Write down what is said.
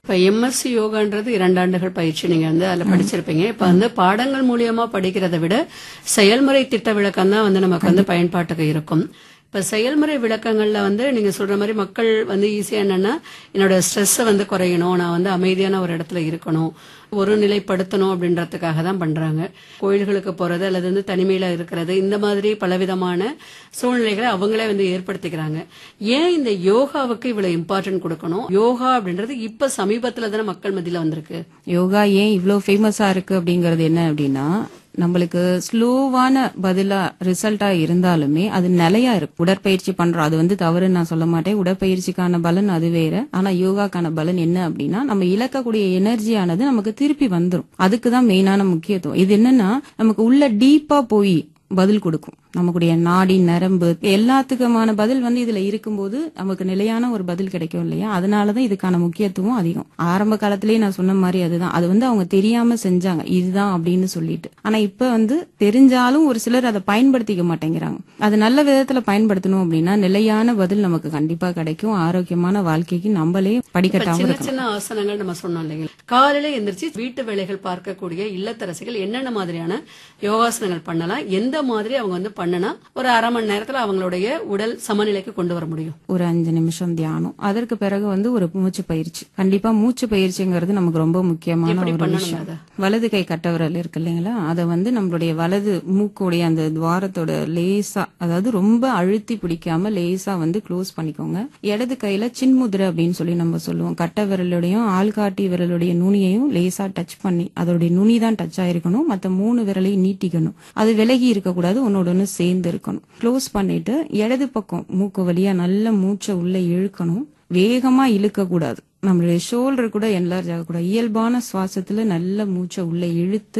இப்ப எம்எஸ்சி யோகான்றது இரண்டு ஆண்டுகள் பயிற்சி நீங்க வந்து அதுல படிச்சிருப்பீங்க இப்ப வந்து பாடங்கள் மூலியமா படிக்கிறதை விட செயல்முறை திட்ட விளக்கம் தான் வந்து நமக்கு வந்து பயன்பாட்டுக்கு இருக்கும் இப்ப செயல்முறை விளக்கங்கள்ல வந்து நீங்க சொல்ற மாதிரி மக்கள் வந்து ஈஸியா என்னன்னா என்னோட ஸ்ட்ரெஸ்ஸை வந்து குறையணும் நான் வந்து அமைதியான ஒரு இடத்துல இருக்கணும் ஒரு நிலைப்படுத்தணும் அப்படின்றதுக்காக தான் பண்றாங்க கோயில்களுக்கு போறது அல்லது வந்து தனிமையில இருக்கிறது இந்த மாதிரி பலவிதமான சூழ்நிலைகளை அவங்களே வந்து ஏற்படுத்திக்கிறாங்க ஏன் இந்த யோகாவுக்கு இவ்வளவு இம்பார்ட்டன்ட் கொடுக்கணும் யோகா அப்படின்றது இப்ப சமீபத்துல தானே மக்கள் மத்தியில வந்திருக்கு யோகா ஏன் இவ்ளோ ஃபேமஸா இருக்கு அப்படிங்கறது என்ன அப்படின்னா நம்மளுக்கு ஸ்லோவான பதிலா ரிசல்ட்டா இருந்தாலுமே அது நிலையா இருக்கு உடற்பயிற்சி பண்றோம் அது வந்து தவறுன்னு நான் சொல்ல மாட்டேன் உடற்பயிற்சிக்கான பலன் அது வேற ஆனா யோகாக்கான பலன் என்ன அப்படின்னா நம்ம இழக்கக்கூடிய எனர்ஜியானது நமக்கு திருப்பி வந்துரும் அதுக்கு தான் மெயினான முக்கியத்துவம் இது என்னன்னா நமக்கு உள்ள டீப்பா போய் பதில் கொடுக்கும் நமக்குடைய நாடி நரம்பு எல்லாத்துக்குமான பதில் வந்து இதுல இருக்கும்போது நமக்கு நிலையான ஒரு பதில் கிடைக்கும் இல்லையா அதனாலதான் இதுக்கான முக்கியத்துவம் அதிகம் ஆரம்ப காலத்திலேயே நான் சொன்ன மாதிரி அதுதான் அது வந்து அவங்க தெரியாம செஞ்சாங்க இதுதான் அப்படின்னு சொல்லிட்டு ஆனா இப்ப வந்து தெரிஞ்சாலும் ஒரு சிலர் அதை பயன்படுத்திக்க மாட்டேங்கிறாங்க அது நல்ல விதத்துல பயன்படுத்தணும் அப்படின்னா நிலையான பதில் நமக்கு கண்டிப்பா கிடைக்கும் ஆரோக்கியமான வாழ்க்கைக்கு நம்மளே இப்ப படிக்கட்டாம சின்ன இருக்கணும் சின்ன ஆசனங்கள் நம்ம சொன்னோம் இல்லைங்களா காலையில எந்திரிச்சு வீட்டு வேலைகள் பார்க்கக்கூடிய இல்லத்தரசிகள் என்னென்ன மாதிரியான யோகாசனங்கள் பண்ணலாம் எந்த மாதிரி அவங்க வந்து பண்ணனா ஒரு அரை மணி நேரத்துல அவங்களுடைய உடல் சமநிலைக்கு கொண்டு வர முடியும் ஒரு அஞ்சு நிமிஷம் தியானம் அதற்கு பிறகு வந்து ஒரு மூச்சு பயிற்சி கண்டிப்பா மூச்சு பயிற்சிங்கிறது நமக்கு ரொம்ப முக்கியமான எப்படி ஒரு பண்ணணும் விஷயம் அதை? வலது கை கட்டவிரல் இருக்கு இல்லைங்களா அதை வந்து நம்மளுடைய வலது மூக்குடைய அந்த துவாரத்தோட லேசா அதாவது ரொம்ப அழுத்தி பிடிக்காம லேசா வந்து க்ளோஸ் பண்ணிக்கோங்க இடது கையில சின்முதிரை அப்படின்னு சொல்லி நம்ம சொல்லுவோம் கட்ட விரலுடையும் ஆள்காட்டி விரலுடைய நுனியையும் லேசா டச் பண்ணி அதோடைய நுனி தான் டச் ஆயிருக்கணும் மத்த மூணு விரலையும் நீட்டிக்கணும் அது விலகி இருக்கக்கூடாது ஒன்னோட ஒன்று சேர்ந்து இருக்கணும் க்ளோஸ் பண்ணிட்டு இடது பக்கம் மூக்கு வழியா நல்ல மூச்சை உள்ள இழுக்கணும் வேகமா இழுக்க கூடாது நம்மளுடைய ஷோல்டர் கூட என்லார்ஜ் ஆகக்கூடாது இயல்பான சுவாசத்துல நல்ல மூச்சை உள்ள இழுத்து